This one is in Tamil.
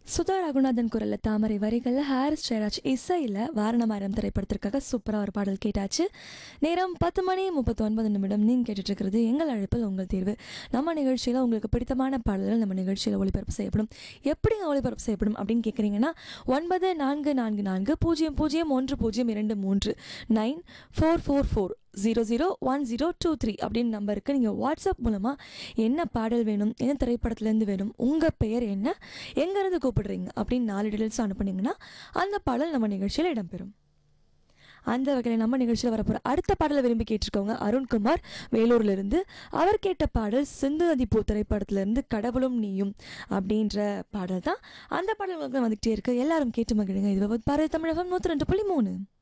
சுதா ரகுநாதன் குரல்ல தாமரை வரிகளில் ஹாரிஸ் ஜெயராஜ் இசையில் வாரணமாயிரம் திரைப்படத்திற்காக சூப்பராக ஒரு பாடல் கேட்டாச்சு நேரம் பத்து மணி முப்பத்தி ஒன்பது நிமிடம் நீங்கள் கேட்டுட்டு இருக்கிறது எங்கள் அழைப்பில் உங்கள் தேர்வு நம்ம நிகழ்ச்சியில் உங்களுக்கு பிடித்தமான பாடல்கள் நம்ம நிகழ்ச்சியில் ஒளிபரப்பு செய்யப்படும் எப்படி ஒளிபரப்பு செய்யப்படும் அப்படின்னு கேட்குறீங்கன்னா ஒன்பது நான்கு நான்கு நான்கு பூஜ்ஜியம் பூஜ்ஜியம் ஒன்று பூஜ்ஜியம் இரண்டு மூன்று nine four four four zero zero one zero two three அப்படின்னு நம்பருக்கு நீங்கள் வாட்ஸ்அப் மூலமாக என்ன பாடல் வேணும் என்ன திரைப்படத்துலேருந்து வேணும் உங்கள் பெயர் என்ன எங்கேருந்து கூப்பிடுறீங்க அப்படின்னு நாலு டீட்டெயில்ஸ் அனுப்புனீங்கன்னா அந்த பாடல் நம்ம நிகழ்ச்சியில் இடம்பெறும் அந்த வகையில் நம்ம நிகழ்ச்சியில் வரப்போகிற அடுத்த பாடலை விரும்பி கேட்டிருக்கவங்க அருண்குமார் வேலூர்லேருந்து அவர் கேட்ட பாடல் சிந்து நதி பூ திரைப்படத்திலேருந்து கடவுளும் நீயும் அப்படின்ற பாடல் தான் அந்த பாடல் உங்களுக்கு வந்துகிட்டே இருக்கு எல்லாரும் கேட்டு மகிழுங்க இது பாரதி தமிழகம் நூற்றி ரெண்டு புள்ளி மூணு